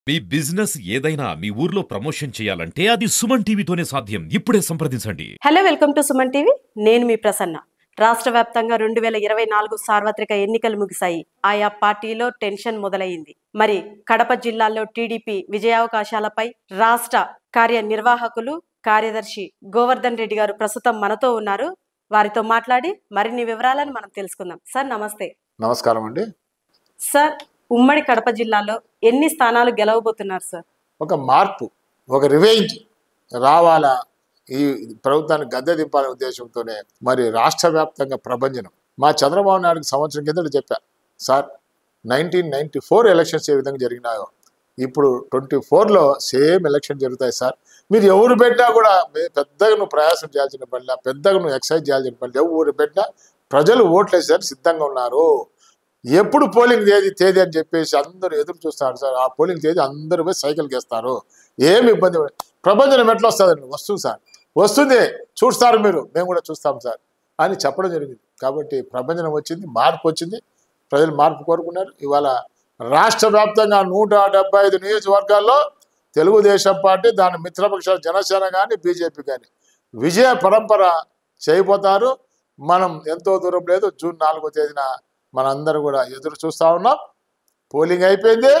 మీ business ఏదైనా మీ ఊర్లో promotion చేయాలంటే అది సుమన్ టీవీతోనే సాధ్యం ఇప్పుడే సంప్రదించండి hello welcome to Suman TV నేను మీ ప్రసన్న రాష్ట్ర వ్యాప్తంగా రెండు వేల ఇరవై నాలుగు సార్వత్రిక ఎన్నికలు ముగిశాయి ఆయా పార్టీలో టెన్షన్ మొదలైంది మరి కడప జిల్లాలో టీడీపీ విజయావకాశాలపై రాష్ట్ర కార్యనిర్వాహకులు కార్యదర్శి గోవర్ధన్ రెడ్డి గారు ప్రస్తుతం మనతో ఉన్నారు వారితో మాట్లాడి మరిన్ని వివరాలను మనం తెలుసుకుందాం సార్ నమస్తే నమస్కారం అండి సార్ ఉమ్మడి కడప జిల్లాలో ఎన్ని స్థానాలు గెలవబోతున్నారు సార్ ఒక మార్పు ఒక రివెంజ్ రావాలా ఈ ప్రభుత్వాన్ని గద్దె దింపాలనే ఉద్దేశంతోనే మరి రాష్ట్ర వ్యాప్తంగా ప్రభంజనం మా చంద్రబాబు నాయుడుకి సంవత్సరం కిందట చెప్పా sir nineteen ninety four elections ఏ విధంగా జరిగినాయో ఇప్పుడు ట్వంటీ ఫోర్లో సేమ్ ఎలక్షన్ జరుగుతాయి సార్ మీరు ఎవరు పెట్టినా కూడా మీ పెద్దగా నువ్వు ప్రయాసం చేయాల్సిన పనిలా పెద్దగా నువ్వు ఎక్సైజ్ చేయాల్సిన పని ఎవరు పెట్టినా ప్రజలు ఓట్లేసారు సిద్ధంగా ఉన్నారు ఎప్పుడు పోలింగ్ తేదీ తేదీ అని చెప్పేసి అందరూ ఎదురు చూస్తారు సార్ ఆ పోలింగ్ తేదీ అందరూ పోయి సైకిల్కి వేస్తారు ఏమి ఇబ్బంది పడ- ప్రపంచం ఎట్లా వస్తుందండి వస్తుంది సార్ వస్తుంది చూస్తారు మీరు మేము కూడా చూస్తాం సార్ అని చెప్పడం జరిగింది కాబట్టి ప్రపంచం వచ్చింది మార్పు వచ్చింది ప్రజలు మార్పు కోరుకున్నారు ఇవాళ రాష్ట్ర వ్యాప్తంగా నూట డెబ్బై ఐదు నియోజకవర్గాల్లో తెలుగుదేశం పార్టీ దాని మిత్రపక్షాల జనసేన కానీ బీజేపీ కానీ విజయ పరంపర చేయబోతారు మనం ఎంతో దూరం లేదు జూన్ నాలుగో తేదీన మనందరం కూడా ఎదురు చూస్తూ ఉన్నాం పోలింగ్ అయిపోయింది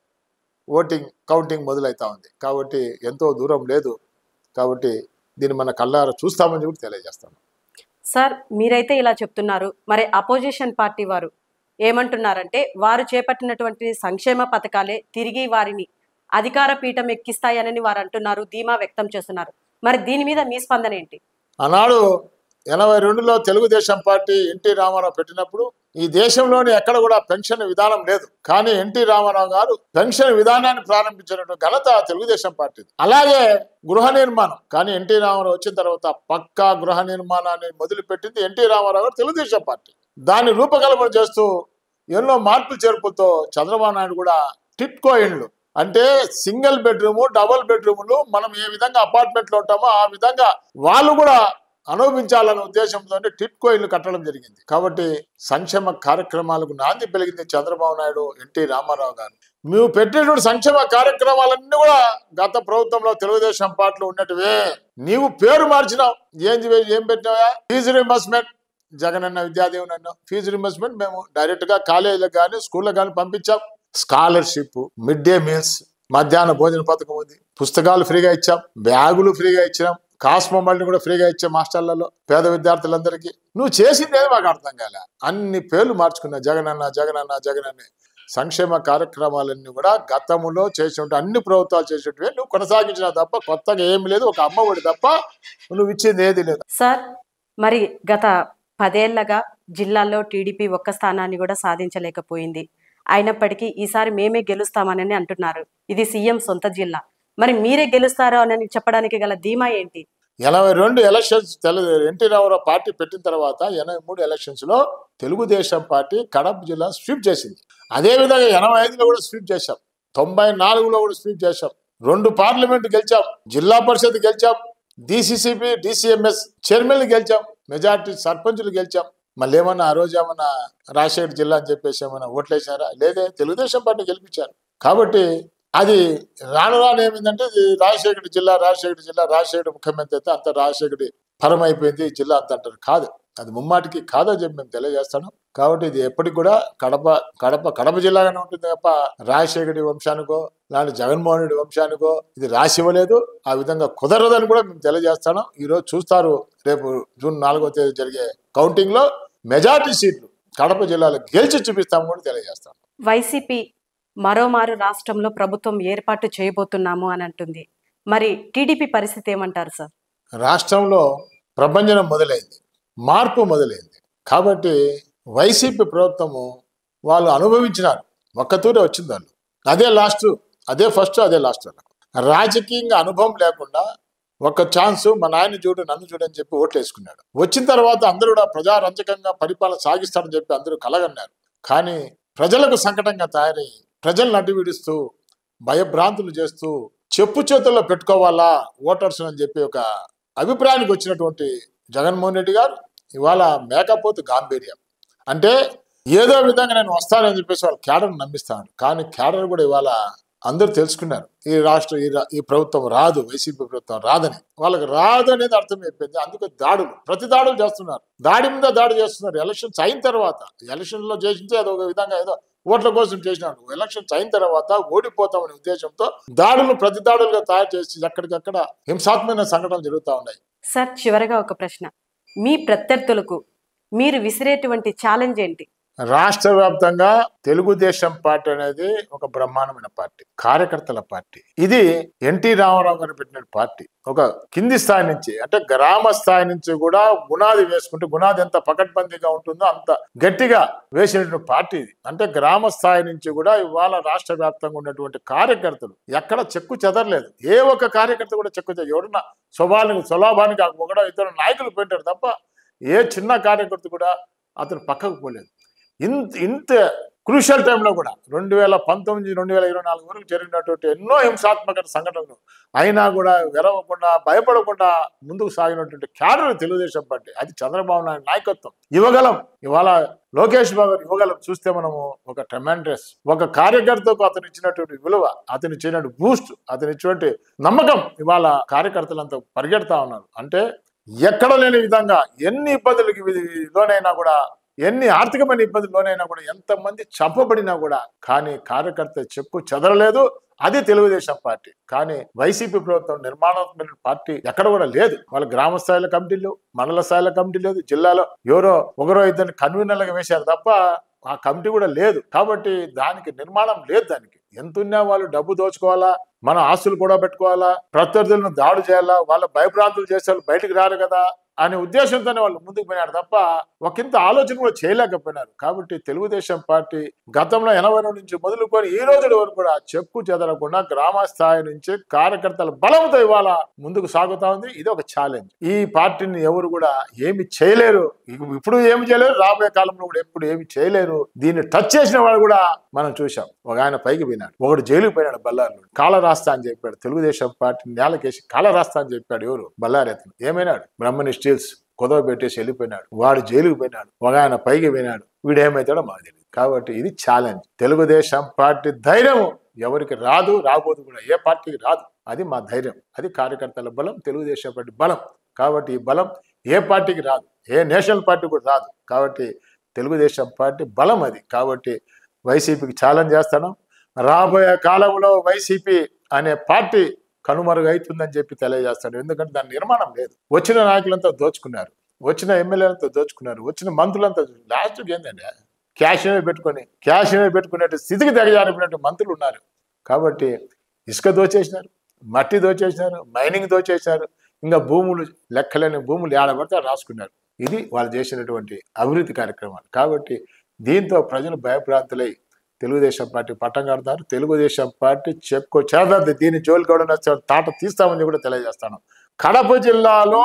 ఓటింగ్ కౌంటింగ్ మొదలవుతా ఉంది కాబట్టి ఎంతో దూరం లేదు కాబట్టి దీన్ని మన కళ్ళారా చూస్తామని చెప్పి తెలియజేస్తాను సార్ మీరైతే ఇలా చెప్తున్నారు మరి అపోజిషన్ పార్టీ వారు ఏమంటున్నారంటే వారు చేపట్టినటువంటి సంక్షేమ పథకాలే తిరిగి వారిని అధికార పీఠం ఎక్కిస్తాయనని వారు అంటున్నారు ధీమా వ్యక్తం చేస్తున్నారు మరి దీని మీద మీ స్పందన ఏంటి ఆనాడు ఎనభై రెండులో తెలుగుదేశం పార్టీ ఎన్టీ రామారావు పెట్టినప్పుడు ఈ దేశంలోని ఎక్కడ కూడా పెన్షన్ విధానం లేదు కానీ ఎన్టీ రామారావు గారు పెన్షన్ విధానాన్ని ప్రారంభించినటువంటి ఘనత తెలుగుదేశం పార్టీ అలాగే గృహ నిర్మాణం కానీ ఎన్టీ రామారావు వచ్చిన తర్వాత పక్కా గృహ నిర్మాణాన్ని మొదలుపెట్టింది ఎన్టీ రామారావు గారు తెలుగుదేశం పార్టీ దాన్ని రూపకల్పన చేస్తూ ఎన్నో మార్పులు చేర్పులతో చంద్రబాబు నాయుడు కూడా టిట్కో ఇండ్లు అంటే సింగిల్ బెడ్రూమ్ డబుల్ బెడ్రూములు మనం ఏ విధంగా అపార్ట్మెంట్ లో ఉంటామో ఆ విధంగా వాళ్ళు కూడా అనుభవించాలనే ఉద్దేశంతో టిట్కో ఇల్లు కట్టడం జరిగింది కాబట్టి సంక్షేమ కార్యక్రమాలకు నాంది పెరిగింది చంద్రబాబు నాయుడు ఎన్టీ రామారావు గారు మేము పెట్టినటువంటి సంక్షేమ కార్యక్రమాలన్నీ కూడా గత ప్రభుత్వంలో తెలుగుదేశం పార్టీలో ఉన్నట్టువే నీవు పేరు మార్చినావు ఏం చే- ఏం పెట్టినావా ఫీజు రింబర్స్మెంట్ జగనన్న విద్యాదేవి నన్ను ఫీజు రింబర్స్మెంట్ మేము డైరెక్ట్ గా కాలేజీలకు కానీ స్కూళ్ళకి కానీ పంపించాం స్కాలర్షిప్ మిడ్ డే మీల్స్ మధ్యాహ్న భోజన పథకం ఉంది పుస్తకాలు ఫ్రీగా ఇచ్చాం బ్యాగులు ఫ్రీగా ఇచ్చినాం కాస్మో మళ్ళీ కూడా ఫ్రీగా ఇచ్చాం మాస్టర్లలో పేద విద్యార్థులందరికీ నువ్వు చేసింది ఏది మాకు అర్థం కాలే అన్ని పేర్లు మార్చుకున్నా జగనన్న జగనన్న జగనన్న సంక్షేమ కార్యక్రమాలన్నీ కూడా గతంలో చేసినట్టు అన్ని ప్రభుత్వాలు చేసినట్టువే నువ్వు కొనసాగించిన తప్ప కొత్తగా ఏమి లేదు ఒక అమ్మఒడి తప్ప నువ్వు ఇచ్చింది ఏది లేదు సార్ మరి గత పదేళ్లగా జిల్లాలో టీడీపీ ఒక్క స్థానాన్ని కూడా సాధించలేకపోయింది అయినప్పటికీ ఈసారి మేమే గెలుస్తామని అంటున్నారు ఇది సీఎం సొంత జిల్లా మరి మీరే గెలుస్తారో అని చెప్పడానికి గల ధీమా ఏంటి ఎనభై రెండు ఎలక్షన్స్ తెలు ఎన్టీ రామారావు పార్టీ పెట్టిన తర్వాత ఎనభై మూడు ఎలక్షన్స్ లో తెలుగుదేశం పార్టీ కడప జిల్లా స్వీప్ చేసింది అదే విధంగా ఎనభై ఐదులో కూడా స్వీప్ చేశాం తొంభై నాలుగులో కూడా స్వీప్ చేశాం రెండు పార్లమెంట్ గెలిచాం జిల్లా పరిషత్ గెలిచాం డిసిసిపి డిసిఎంఎస్ చైర్మన్ గెలిచాం మెజార్టీ సర్పంచులు గెలిచాం మళ్ళీ ఏమన్నా ఆ రోజు ఏమన్నా రాజశేఖర్ జిల్లా అని చెప్పేసి ఏమన్నా ఓట్లేశారా లేదే తెలుగుదేశం పార్టీ గెలిపించారు కాబట్టి అది రాను రాను ఏమైందంటే ఇది రాజశేఖర జిల్లా రాజశేఖర జిల్లా రాజశేఖర ముఖ్యమంత్రి అయితే అంత రాజశేఖరి పరం అయిపోయింది ఈ జిల్లా అంత అంటారు కాదు అది ముమ్మాటికి కాదని చెప్పి మేము తెలియజేస్తాను కాబట్టి ఇది ఎప్పటికి కూడా కడప కడప కడప జిల్లాగానే ఉంటుంది తప్ప రాజశేఖరి వంశానికో లాంటి జగన్మోహన్ రెడ్డి వంశానికో ఇది రాసి ఇవ్వలేదు ఆ విధంగా కుదరదని కూడా మేము తెలియజేస్తాను ఈ రోజు చూస్తారు రేపు జూన్ నాలుగో తేదీ జరిగే కౌంటింగ్ లో మెజార్టీ సీట్లు కడప జిల్లాలో గెలిచి చూపిస్తాము కూడా తెలియజేస్తాం వైసీపీ మరోమారు రాష్ట్రంలో ప్రభుత్వం ఏర్పాటు చేయబోతున్నాము అని అంటుంది మరి టీడీపీ పరిస్థితి ఏమంటారు సార్ రాష్ట్రంలో ప్రభంజనం మొదలైంది మార్పు మొదలైంది కాబట్టి వైసీపీ ప్రభుత్వము వాళ్ళు అనుభవించినారు ఒక్కతూరే వచ్చింది వాళ్ళు అదే లాస్ట్ అదే ఫస్ట్ అదే లాస్ట్ వాళ్ళకు రాజకీయంగా అనుభవం లేకుండా ఒక ఛాన్స్ మా నాయన చూడు నన్ను చూడు అని చెప్పి ఓట్లు వేసుకున్నాడు వచ్చిన తర్వాత అందరూ కూడా ప్రజారంజకంగా పరిపాలన సాగిస్తారని చెప్పి అందరూ కలగన్నారు కానీ ప్రజలకు సంకటంగా తయారై ప్రజలను అడ్డు విడుస్తూ భయభ్రాంతులు చేస్తూ చెప్పు చేతుల్లో పెట్టుకోవాలా ఓటర్స్ అని చెప్పి ఒక అభిప్రాయానికి వచ్చినటువంటి జగన్మోహన్ రెడ్డి గారు ఇవాళ మేకపోతు గాంభీర్యం అంటే ఏదో విధంగా నేను వస్తానని చెప్పేసి వాళ్ళ క్యాడర్ నమ్మిస్తాను కానీ క్యాడర్ కూడా ఇవాళ అందరూ తెలుసుకున్నారు ఈ రాష్ట్ర ఈ రా- ఈ ప్రభుత్వం రాదు వైసీపీ ప్రభుత్వం రాదని వాళ్ళకి రాదు అనేది అర్థమైపోయింది అందుకే దాడులు ప్రతి దాడులు చేస్తున్నారు దాడి మీద దాడి చేస్తున్నారు ఎలక్షన్స్ అయిన తర్వాత ఎలక్షన్ లో చేసింటే అది ఒక విధంగా ఏదో ఓట్ల కోసం చేసినాడు ఎలక్షన్స్ అయిన తర్వాత ఓడిపోతామనే ఉద్దేశంతో దాడులు ప్రతి దాడులుగా తయారు చేసి ఎక్కడికక్కడ హింసాత్మకమైన సంఘటనలు జరుగుతూ ఉన్నాయి సార్ చివరగా ఒక ప్రశ్న మీ ప్రత్యర్థులకు మీరు విసిరేటువంటి ఛాలెంజ్ ఏంటి రాష్ట్ర వ్యాప్తంగా తెలుగుదేశం పార్టీ అనేది ఒక బ్రహ్మాండమైన పార్టీ కార్యకర్తల పార్టీ ఇది ఎన్టీ రామారావు గారు పెట్టిన పార్టీ ఒక కింది స్థాయి నుంచి అంటే గ్రామ స్థాయి నుంచి కూడా గునాది వేసుకుంటే గునాది ఎంత పకడ్బందీగా ఉంటుందో అంత గట్టిగా వేసినటువంటి పార్టీ ఇది అంటే గ్రామ స్థాయి నుంచి కూడా ఇవాళ రాష్ట్ర వ్యాప్తంగా ఉన్నటువంటి కార్యకర్తలు ఎక్కడ చెక్కు చెదరలేదు ఏ ఒక్క కార్యకర్త కూడా చెక్కు చెదర ఎవరన్నా స్వభావానికి స్వలాభానికి ఒకడో ఇద్దరు నాయకులు పెట్టారు తప్ప ఏ చిన్న కార్యకర్త కూడా అతను పక్కకు పోలేదు ఇంత ఇంత క్రూషియల్ టైంలో కూడా రెండు వేల పంతొమ్మిది రెండు వేల ఇరవై నాలుగు వరకు జరిగినటువంటి ఎన్నో హింసాత్మక సంఘటనలు అయినా కూడా వెరవకుండా భయపడకుండా ముందుకు సాగినటువంటి క్యాడర్ తెలుగుదేశం పార్టీ అది చంద్రబాబు నాయుడు నాయకత్వం యువగలం ఇవాళ లోకేష్ బాబు గారు యువగలం చూస్తే మనము ఒక ట్రెమెండస్ ఒక కార్యకర్తకు అతను ఇచ్చినటువంటి విలువ అతను ఇచ్చినటువంటి బూస్ట్ అతను ఇచ్చినటువంటి నమ్మకం ఇవాళ కార్యకర్తలంతా పరిగెడతా ఉన్నారు అంటే ఎక్కడ లేని విధంగా ఎన్ని ఇబ్బందులకి వి- లోనైనా కూడా ఎన్ని ఆర్థికమైన ఇబ్బందులు లోనైనా కూడా ఎంతమంది చంపబడినా కూడా కానీ కార్యకర్త చెక్కు చెదరలేదు అది తెలుగుదేశం పార్టీ కానీ వైసీపీ ప్రభుత్వం నిర్మాణాత్మక పార్టీ ఎక్కడ కూడా లేదు వాళ్ళ గ్రామ స్థాయిల కమిటీలు మండల స్థాయిల కమిటీ లేదు జిల్లాలో ఎవరో ఒకరో ఇద్దరిని కన్వీనర్లుగా వేశారు తప్ప ఆ కమిటీ కూడా లేదు కాబట్టి దానికి నిర్మాణం లేదు దానికి ఎంత ఉన్నా వాళ్ళు డబ్బు దోచుకోవాలా మన ఆస్తులు కూడా పెట్టుకోవాలా ప్రత్యర్థులను దాడి చేయాలా వాళ్ళ భయభ్రాంతులు చేసే వాళ్ళు బయటికి రారు కదా అనే ఉద్దేశంతోనే వాళ్ళు ముందుకు పోయినారు తప్ప ఒకంత ఆలోచన కూడా చేయలేకపోయినారు కాబట్టి తెలుగుదేశం పార్టీ గతంలో ఎనభై రెండు నుంచి మొదలుకొని ఈ రోజుల వరకు కూడా చెక్కు చెదరకుండా గ్రామ స్థాయి నుంచి కార్యకర్తల బలంతో ఇవాళ ముందుకు సాగుతా ఉంది ఇది ఒక ఛాలెంజ్ ఈ పార్టీని ఎవరు కూడా ఏమి చేయలేరు ఇక- ఇప్పుడు ఏమి చేయలేరు రాబోయే కాలంలో కూడా ఎప్పుడు ఏమి చేయలేరు దీన్ని టచ్ చేసిన వాడు కూడా మనం చూసాం ఒక ఆయన పైకి పోయినాడు ఒకడు జైలుకి పోయినాడు బల్లారిలో కాల రాస్తా అని చెప్పాడు తెలుగుదేశం పార్టీ నేలకేసి కాల రాస్తా అని చెప్పాడు ఎవరు బల్లారి అతను ఏమైనాడు బ్రహ్మని స్టీల్స్ కుదవ పెట్టేసి వెళ్ళిపోయినాడు వాడు జైలుకి పోయినాడు ఒక ఆయన పైకి పోయినాడు వీడు ఏమవుతాడో మాకు తెలియదు కాబట్టి ఇది ఛాలెంజ్ తెలుగుదేశం పార్టీ ధైర్యం ఎవరికి రాదు రాబోదు కూడా ఏ పార్టీకి రాదు అది మా ధైర్యం అది కార్యకర్తల బలం తెలుగుదేశం పార్టీ బలం కాబట్టి ఈ బలం ఏ పార్టీకి రాదు ఏ నేషనల్ పార్టీ కూడా రాదు కాబట్టి తెలుగుదేశం పార్టీ బలం అది కాబట్టి వైసీపీకి ఛాలెంజ్ చేస్తాను రాబోయే కాలంలో వైసీపీ అనే పార్టీ కనుమరుగైతుందని చెప్పి తెలియజేస్తాడు ఎందుకంటే దాని నిర్మాణం లేదు వచ్చిన నాయకులంతా దోచుకున్నారు వచ్చిన ఎమ్మెల్యేలంతా దోచుకున్నారు వచ్చిన మంత్రులంతా లాస్ట్కి ఏంటంటే క్యాష్ పెట్టుకొని క్యాష్ పెట్టుకునే స్థితికి దిగజారిపోయినట్టు మంత్రులు ఉన్నారు కాబట్టి ఇసుక దోచేసినారు మట్టి దోచేసినారు మైనింగ్ దోచేసినారు ఇంకా భూములు లెక్కలేని భూములు ఏడబడితే ఆడ రాసుకున్నారు ఇది వాళ్ళు చేసినటువంటి అభివృద్ధి కార్యక్రమాలు కాబట్టి దీంతో ప్రజలు భయభ్రాంతులై తెలుగుదేశం పార్టీ పట్టం కడతారు తెలుగుదేశం పార్టీ చెప్పుకో చేద్దాం దీన్ని జోలికోవడం తాట తీస్తామని కూడా తెలియజేస్తాను కడప జిల్లాలో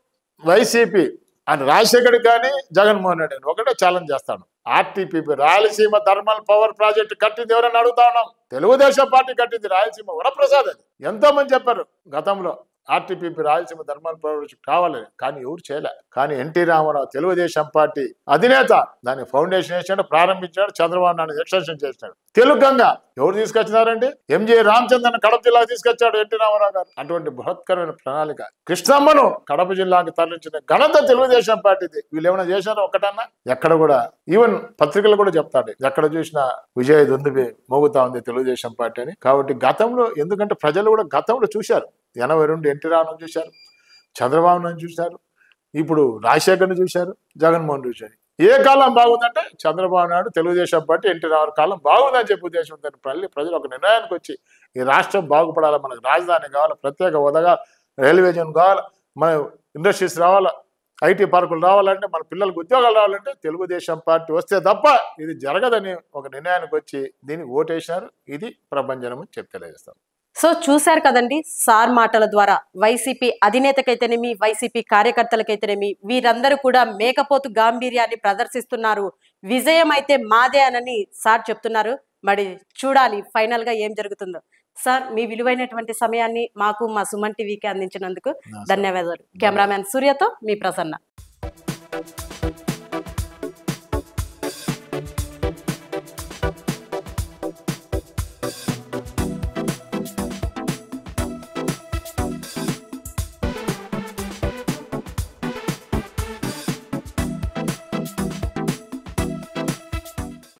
వైసీపీ అని రాజశేఖర్ కానీ జగన్మోహన్ రెడ్డి అని ఒకటే ఛాలెంజ్ చేస్తాను RTPP Rayalaseema thermal power project కట్టింది ఎవరని అడుగుతా ఉన్నాం తెలుగుదేశం పార్టీ కట్టింది రాయలసీమ వరప్రసాద్ అది ఎంతో మంది చెప్పారు గతంలో ఆర్టీపీపీ రాయలసీమ ధర్మాల ప్రాజెక్ట్ కావాలని కానీ ఎవరు చేయలే కానీ ఎన్టీ రామారావు తెలుగుదేశం పార్టీ అధినేత దాని ఫౌండేషన్ వేసాడు ప్రారంభించాడు చంద్రబాబు నాయుడు ఎక్స్టెన్షన్ చేసినాడు తెలుగంగా ఎవరు తీసుకొచ్చినారండి ఎంజే రామచంద్రన్ కడప జిల్లాకు తీసుకొచ్చాడు ఎన్టీ రామారావు గారు అటువంటి బృహత్కరమైన ప్రణాళిక కృష్ణమ్మను కడప జిల్లాకి తరలించిన ఘనత తెలుగుదేశం పార్టీది వీళ్ళు ఏమైనా చేశారో ఒకటన్నా ఎక్కడ కూడా ఈవెన్ పత్రికలు కూడా చెప్తాడు ఎక్కడ చూసినా విజయ దుందుబి మోగుతా ఉంది తెలుగుదేశం పార్టీ అని కాబట్టి గతంలో ఎందుకంటే ప్రజలు కూడా గతంలో చూశారు ఎనభై రెండు ఎన్టీ రామారావు చూశారు చంద్రబాబు నాయుడు చూశారు ఇప్పుడు రాజశేఖర్ని చూశారు జగన్మోహన్ చూశారు ఏ కాలం బాగుందంటే చంద్రబాబు నాయుడు తెలుగుదేశం పార్టీ ఎన్టీ రామారావు కాలం బాగుందని చెప్పి ఉద్దేశం దాన్ని ప్రజలు ప్రజలు ఒక నిర్ణయానికి వచ్చి ఈ రాష్ట్రం బాగుపడాలి మనకు రాజధాని కావాలి ప్రత్యేక హోదా రైల్వే జోన్ కావాలి మన ఇండస్ట్రీస్ రావాలా ఐటీ పార్కులు రావాలంటే మన పిల్లలకు ఉద్యోగాలు రావాలంటే తెలుగుదేశం పార్టీ వస్తే తప్ప ఇది జరగదని ఒక నిర్ణయానికి వచ్చి దీన్ని ఓటేసినారు ఇది ప్రభంజనం అని చెప్పి తెలియజేస్తాం సో చూశారు కదండి సార్ మాటల ద్వారా వైసీపీ అధినేతకైతేనేమి వైసీపీ కార్యకర్తలకైతేనేమి వీరందరూ కూడా మేకపోతు గాంభీర్యాన్ని ప్రదర్శిస్తున్నారు విజయం అయితే మాదే అనని సార్ చెప్తున్నారు మరి చూడాలి ఫైనల్ గా ఏం జరుగుతుందో సార్ మీ విలువైనటువంటి సమయాన్ని మాకు మా సుమన్ టీవీకి అందించినందుకు ధన్యవాదాలు కెమెరామ్యాన్ సూర్యతో మీ ప్రసన్న